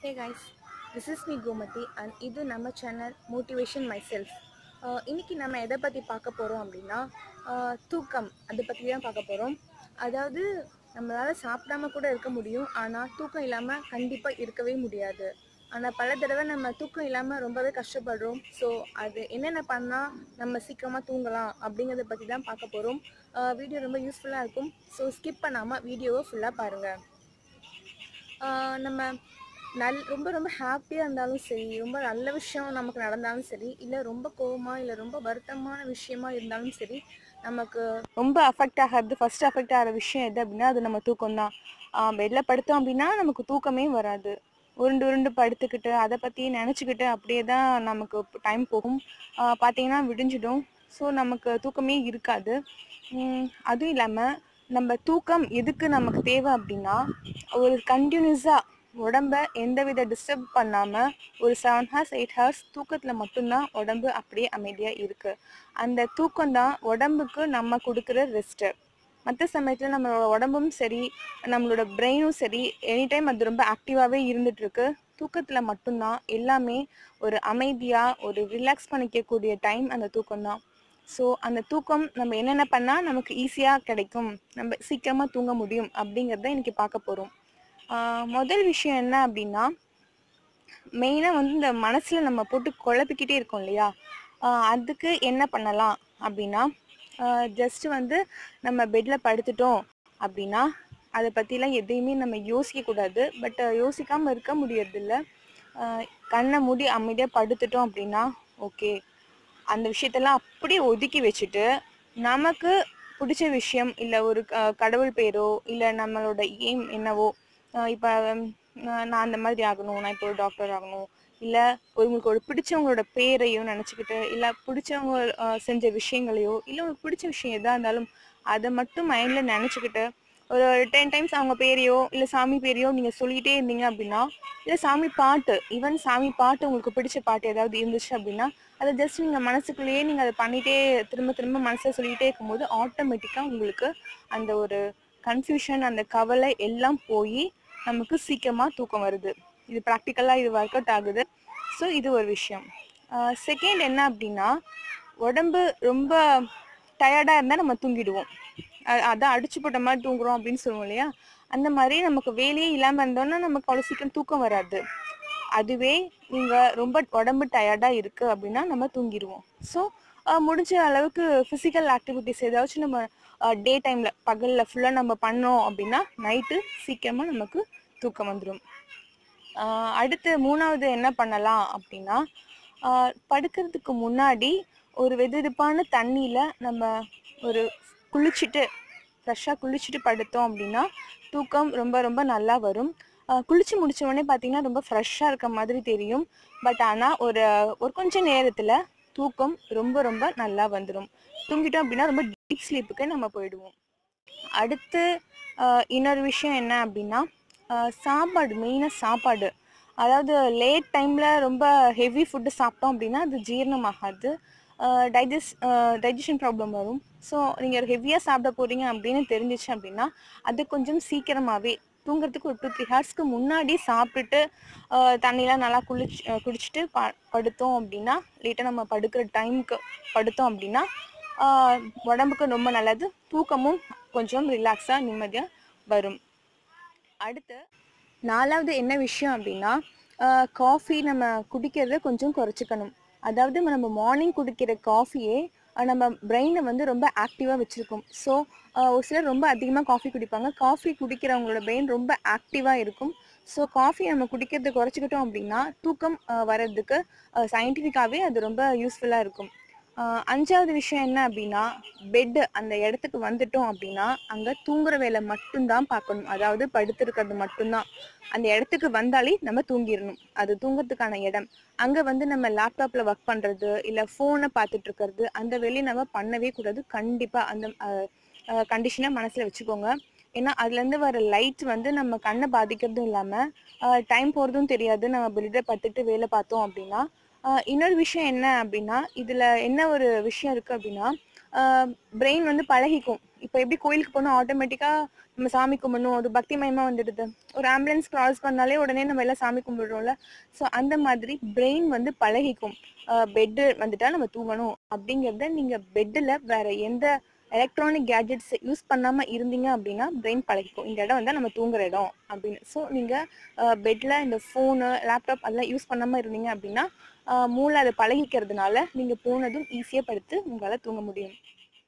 hey guys this is me Gomathi and இது நம்ம channel motivation my self இன்னைக்கு நம்ம எதை பற்றி பார்க்க போகிறோம் அப்படின்னா ஆஹ் தூக்கம் அதை பற்றி தான் பார்க்க போகிறோம் அதாவது நம்மளால் சாப்பிடாம கூட இருக்க முடியும் ஆனால் தூக்கம் இல்லாமல் கண்டிப்பாக இருக்கவே முடியாது ஆனால் பல தடவை நம்ம தூக்கம் இல்லாமல் ரொம்பவே கஷ்டப்படுறோம் ஸோ அது என்னென்ன பண்ணால் நம்ம சீக்கிரமாக தூங்கலாம் அப்படிங்கிறத பற்றி தான் பார்க்க போகிறோம் வீடியோ ரொம்ப யூஸ்ஃபுல்லாக இருக்கும் ஸோ ஸ்கிப் பண்ணாமல் வீடியோவை ஃபுல்லாக பாருங்கள் ஆஹ் நம்ம நல் ரொம்ப ரொம்ப ஹாப்பியாக இருந்தாலும் சரி ரொம்ப நல்ல விஷயம் நமக்கு நடந்தாலும் சரி இல்லை ரொம்ப கோவமாக இல்லை ரொம்ப வருத்தமான விஷயமா இருந்தாலும் சரி நமக்கு ரொம்ப அஃபெக்ட் ஆகிறது ஃபர்ஸ்ட் அஃபெக்ட் ஆகிற விஷயம் எது அப்படின்னா அது நம்ம தூக்கம் தான் பெட்டில் படுத்தோம் அப்படின்னா நமக்கு தூக்கமே வராது உருண்டு உருண்டு படுத்துக்கிட்டு அதை பற்றி நினச்சிக்கிட்டு அப்படியே தான் நமக்கு டைம் போகும் ஆஹ் பார்த்தீங்கன்னா விடிஞ்சிடும் ஸோ நமக்கு தூக்கமே இருக்காது உம் அதுவும் இல்லாமல் நம்ம தூக்கம் எதுக்கு நமக்கு தேவை அப்படின்னா ஒரு கண்டினியூஸாக உடம்ப எந்தவித டிஸ்டர்ப் பண்ணாமல் ஒரு செவன் ஹார்ஸ் எயிட் ஹார்ஸ் தூக்கத்தில் மட்டும்தான் உடம்பு அப்படியே அமைதியாக இருக்குது அந்த தூக்கம் தான் உடம்புக்கு நம்ம கொடுக்குற ரெஸ்ட்டு மற்ற சமயத்தில் நம்மளோட உடம்பும் சரி நம்மளோட பிரெயினும் சரி எனி டைம் அது ரொம்ப ஆக்டிவாகவே இருந்துகிட்ருக்கு தூக்கத்தில் மட்டும்தான் எல்லாமே ஒரு அமைதியாக ஒரு ரிலாக்ஸ் பண்ணிக்கக்கூடிய டைம் அந்த தூக்கம் தான் ஸோ அந்த தூக்கம் நம்ம என்னென்ன பண்ணால் நமக்கு ஈஸியாக கிடைக்கும் நம்ம சீக்கிரமாக தூங்க முடியும் அப்படிங்கிறத இன்னைக்கு பார்க்க போகிறோம் முதல் விஷயம் என்ன அப்படின்னா மெயினாக வந்து இந்த மனசில் நம்ம போட்டு குழப்பிக்கிட்டே இருக்கோம் இல்லையா ஆஹ் அதுக்கு என்ன பண்ணலாம் அப்படின்னா ஜஸ்ட் வந்து நம்ம பெட்டில் படுத்துட்டோம் அப்படின்னா அதை பற்றிலாம் எதையுமே நம்ம யோசிக்கக்கூடாது பட் யோசிக்காமல் இருக்க முடியறதில்ல ஆஹ் கண்ணை மூடி அமைதியாக படுத்துட்டோம் அப்படின்னா ஓகே அந்த விஷயத்தெல்லாம் அப்படியே ஒதுக்கி வச்சுட்டு நமக்கு பிடிச்ச விஷயம் இல்லை ஒரு க- கடவுள் பேரோ இல்லை நம்மளோட எய்ம் என்னவோ இப்போ நான் அந்த மாதிரி ஆகணும் நான் இப்போ ஒரு டாக்டர் ஆகணும் இல்லை உங்களுக்கு ஒரு பிடிச்சவங்களோட பேரையோ நினச்சிக்கிட்டு இல்லை பிடிச்சவங்க அஹ், செஞ்ச விஷயங்களையோ இல்லை உங்களுக்கு பிடிச்ச விஷயம் எதாக இருந்தாலும் அதை மட்டும் மைண்டில் நினச்சிக்கிட்டு ஒரு டென் டைம்ஸ் அவங்க பேரையோ இல்லை சாமி பேரையோ நீங்கள் சொல்லிகிட்டே இருந்தீங்க அப்படின்னா இல்லை சாமி பாட்டு ஈவன் சாமி பாட்டு உங்களுக்கு பிடிச்ச பாட்டு ஏதாவது இருந்துச்சு அப்படின்னா அதை ஜஸ்ட் நீங்கள் மனசுக்குள்ளேயே நீங்கள் அதை பண்ணிகிட்டே திரும்ப திரும்ப மனசில் சொல்லிகிட்டே இருக்கும்போது ஆட்டோமேட்டிக்காக உங்களுக்கு அந்த ஒரு கன்ஃபியூஷன் அந்த கவலை எல்லாம் போய் நமக்கு சீக்கிரமாக தூக்கம் வருது இது ப்ராக்டிக்கலாக இது ஒர்க் அவுட் ஆகுது ஸோ இது ஒரு விஷயம் செகண்ட் என்ன அப்படின்னா உடம்பு ரொம்ப டயர்டாக இருந்தால் நம்ம தூங்கிடுவோம் அ- அதான் அடிச்சு போட்ட மாதிரி தூங்குறோம் அப்படின்னு சொல்லுவோம் இல்லையா அந்த மாதிரி நமக்கு வேலையே இல்லாமல் இருந்தோம்னா நமக்கு அவ்வளோ சீக்கிரம் தூக்கம் வராது அதுவே நீங்கள் ரொம்ப உடம்பு டயர்டாக இருக்குது அப்படின்னா நம்ம தூங்கிடுவோம் ஸோ முடிஞ்ச அளவுக்கு ஃபிசிக்கல் ஆக்டிவிட்டிஸ் ஏதாச்சும் நம்ம டே டைமில் பகலில் ஃபுல்லாக நம்ம பண்ணோம் அப்படின்னா நைட்டு சீக்கிரமாக நமக்கு தூக்கம் வந்துடும் அடுத்து மூணாவது என்ன பண்ணலாம் அப்படின்னா ஆஹ் படுக்கிறதுக்கு முன்னாடி ஒரு வெதுவெதுப்பான தண்ணியில் நம்ம ஒரு குளிச்சுட்டு ஃப்ரெஷ்ஷாக குளிச்சுட்டு படுத்தோம் அப்படின்னா தூக்கம் ரொம்ப ரொம்ப நல்லா வரும் ஆஹ் குளிச்சு முடிச்ச உடனே பார்த்தீங்கன்னா ரொம்ப ஃப்ரெஷ்ஷாக இருக்க மாதிரி தெரியும் பட் ஆனால் ஒரு ஒரு கொஞ்ச நேரத்தில் தூக்கம் ரொம்ப ரொம்ப நல்லா வந்துடும் தூங்கிட்டோம் அப்படின்னா ரொம்ப டீப் ஸ்லீப்புக்கு நம்ம போயிடுவோம் அடுத்து ஆஹ் இன்னொரு விஷயம் என்ன அப்படின்னா ஆஹ் சாப்பாடு மெயினாக சாப்பாடு அதாவது லேட் டைமில் ரொம்ப ஹெவி ஃபுட்டு சாப்பிட்டோம் அப்படின்னா அது ஜீரணமாகாது டைஜஸ்ட் டைஜஷன் ப்ராப்ளம் வரும் ஸோ நீங்கள் ஹெவியாக சாப்பிட போகிறீங்க அப்படின்னு தெரிஞ்சிச்சு அப்படின்னா அது கொஞ்சம் சீக்கிரமாகவே தூங்குறதுக்கு ஒரு டூ த்ரீ ஹார்ஸ்க்கு முன்னாடி சாப்பிட்டுட்டு ஆஹ் தண்ணிலாம் நல்லா குளிச்சு ஆஹ் குடிச்சிட்டு ப படுத்தோம் அப்படின்னா லேட்டாக நம்ம படுக்கிற டைமுக்கு படுத்தோம் அப்படின்னா ஆஹ் உடம்புக்கு ரொம்ப நல்லது தூக்கமும் கொஞ்சம் ரிலாக்ஸாக நிம்மதியாக வரும் அடுத்து நாலாவது என்ன விஷயம் அப்படின்னா காஃபி நம்ம குடிக்கிறத கொஞ்சம் குறைச்சிக்கணும் அதாவது நம்ம மார்னிங் குடிக்கிற காஃபியே நம்ம பிரெயினை வந்து ரொம்ப ஆக்டிவாக வச்சுருக்கும் ஸோ ஒரு சிலர் ரொம்ப அதிகமாக காஃபி குடிப்பாங்க காஃபி குடிக்கிறவங்களோட பிரெயின் ரொம்ப ஆக்டிவாக இருக்கும் ஸோ காஃபி நம்ம குடிக்கிறத குறைச்சிக்கிட்டோம் அப்படின்னா தூக்கம் அஹ், வர்றதுக்கு சயின்டிஃபிக்காகவே அது ரொம்ப யூஸ்ஃபுல்லாக இருக்கும் ஆஹ் அஞ்சாவது விஷயம் என்ன அப்படின்னா பெட்டு அந்த இடத்துக்கு வந்துட்டோம் அப்படின்னா அங்கே தூங்குற வேலை மட்டும்தான் பார்க்கணும் அதாவது படுத்திருக்கிறது மட்டும்தான் அந்த இடத்துக்கு வந்தாலே நம்ம தூங்கிடணும் அது தூங்குறதுக்கான இடம் அங்கே வந்து நம்ம லேப்டாப்பில் ஒர்க் பண்ணுறது இல்லை ஃபோனை பார்த்துட்டு இருக்கிறது அந்த வேலையை நம்ம பண்ணவே கூடாது கண்டிப்பாக அந்த கண்டிஷனை மனசில் வச்சுக்கோங்க ஏன்னா அதுலேருந்து வர லைட் வந்து நம்ம கண்ணை பாதிக்கிறதும் இல்லாமல் டைம் போகிறதும் தெரியாது நம்ம பெல்ட்டை பத்துட்டு வேலை பார்த்தோம் அப்படின்னா ஆஹ் இன்னொரு விஷயம் என்ன அப்படின்னா இதில் என்ன ஒரு விஷயம் இருக்குது அப்படின்னா பிரெயின் வந்து பழகிக்கும் இப்போ எப்படி கோயிலுக்கு போனால் ஆட்டோமேட்டிக்காக நம்ம சாமி கும்பிடணும் அது பக்தி மயமாக வந்துடுது ஒரு ஆம்புலன்ஸ் கிராஸ் பண்ணாலே உடனே நம்ம எல்லாம் சாமி கும்பிடுறோம்ல ஸோ அந்த மாதிரி பிரெயின் வந்து பழகிக்கும் பெட்டு வந்துட்டா நம்ம தூங்கணும் அப்படிங்கிறத நீங்கள் பெட்டில் வேற எந்த எலக்ட்ரானிக் கேஜெட்ஸ் யூஸ் பண்ணாமல் இருந்தீங்க அப்படின்னா பிரெயின் பழகிக்கும் இந்த இடம் வந்து நம்ம தூங்குற இடம் அப்படின்னு ஸோ நீங்கள் பெட்டில் இந்த ஃபோனு லேப்டாப் அதெல்லாம் யூஸ் பண்ணாமல் இருந்தீங்க அப்படின்னா ஆஹ் மூளை அதை பழகிக்கிறதுனால நீங்கள் போனதும் ஈஸியாக படுத்து உங்களால் தூங்க முடியும்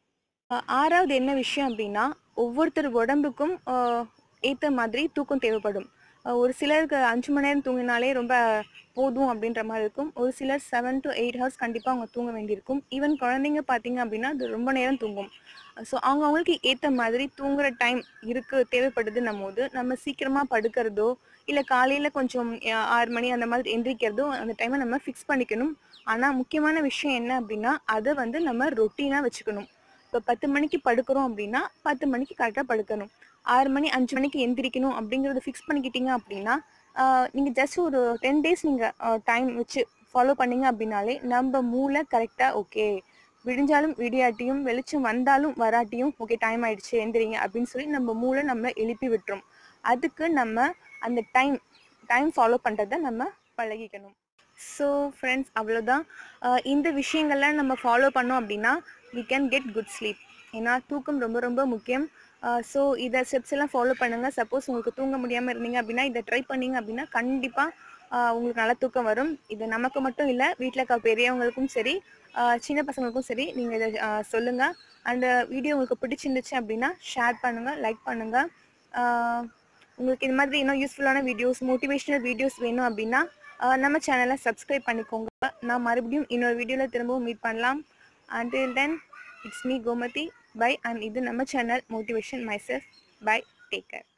ஆஹ் ஆறாவது என்ன விஷயம் அப்படின்னா ஒவ்வொருத்தர் உடம்புக்கும் ஏற்ற மாதிரி தூக்கம் தேவைப்படும் ஆஹ் ஒரு சிலருக்கு அஞ்சு மணி நேரம் தூங்கினாலே ரொம்ப போதும் அப்படின்ற மாதிரி இருக்கும் ஒரு சிலர் செவன் டு எயிட் ஹவர்ஸ் கண்டிப்பாக அவங்க தூங்க வேண்டியிருக்கும் ஈவன் குழந்தைங்க பார்த்தீங்க அப்படின்னா அது ரொம்ப நேரம் தூங்கும் ஸோ அவங்க அவங்களுக்கு ஏற்ற மாதிரி தூங்குற டைம் இருக்கு தேவைப்படுதுன்னும் போது நம்ம சீக்கிரமாக படுக்கிறதோ இல்லை காலையில் கொஞ்சம் ஆஹ் ஆறு மணி அந்த மாதிரி எந்திரிக்கிறதோ அந்த டைமை நம்ம ஃபிக்ஸ் பண்ணிக்கணும் ஆனால் முக்கியமான விஷயம் என்ன அப்படின்னா அதை வந்து நம்ம ரொட்டீனாக வச்சுக்கணும் இப்போ பத்து மணிக்கு படுக்கிறோம் அப்படின்னா பத்து மணிக்கு கரெக்டாக படுக்கணும் ஆறு மணி அஞ்சு மணிக்கு எந்திரிக்கணும் அப்படிங்கிறத ஃபிக்ஸ் பண்ணிக்கிட்டீங்க அப்படின்னா நீங்கள் ஜஸ்ட் ஒரு டென் டேஸ் நீங்கள் டைம் வச்சு ஃபாலோ பண்ணீங்க அப்படின்னாலே நம்ம மூளை கரெக்டாக ஓகே விடிஞ்சாலும் விடியாட்டியும் வெளிச்சம் வந்தாலும் வராட்டியும் ஓகே டைம் ஆயிடுச்சு எந்திரிங்க அப்படின்னு சொல்லி நம்ம மூளை நம்ம எழுப்பி விட்டுரும் அதுக்கு நம்ம அந்த டைம் டைம் ஃபாலோ பண்ணுறத நம்ம பழகிக்கணும் ஸோ ஃப்ரெண்ட்ஸ் அவ்வளோதான் ஆஹ் இந்த விஷயங்கள்லாம் நம்ம ஃபாலோ பண்ணோம் அப்படின்னா we can get good sleep ஏன்னா தூக்கம் ரொம்ப ரொம்ப முக்கியம் ஸோ இதை ஸ்டெப்ஸ் எல்லாம் ஃபாலோ பண்ணுங்கள் சப்போஸ் உங்களுக்கு தூங்க முடியாமல் இருந்தீங்க அப்படின்னா இதை ட்ரை பண்ணீங்க அப்படின்னா கண்டிப்பாக உங்களுக்கு நல்லா தூக்கம் வரும் இது நமக்கு மட்டும் இல்லை வீட்டில் இருக்க பெரியவங்களுக்கும் சரி ஆஹ் சின்ன பசங்களுக்கும் சரி நீங்கள் இதை ஆஹ் சொல்லுங்க அந்த வீடியோ உங்களுக்கு பிடிச்சிருந்துச்சு அப்படின்னா ஷேர் பண்ணுங்கள் லைக் பண்ணுங்கள் உங்களுக்கு இது மாதிரி இன்னும் யூஸ்ஃபுல்லான வீடியோஸ் மோட்டிவேஷனல் வீடியோஸ் வேணும் அப்படின்னா ஆஹ் நம்ம சேனலை சப்ஸ்கிரைப் பண்ணிக்கோங்க நான் மறுபடியும் இன்னொரு வீடியோவில் திரும்பவும் மீட் பண்ணலாம் until then it's me Gomathi bye and இது நம்ம channel motivation myself bye take care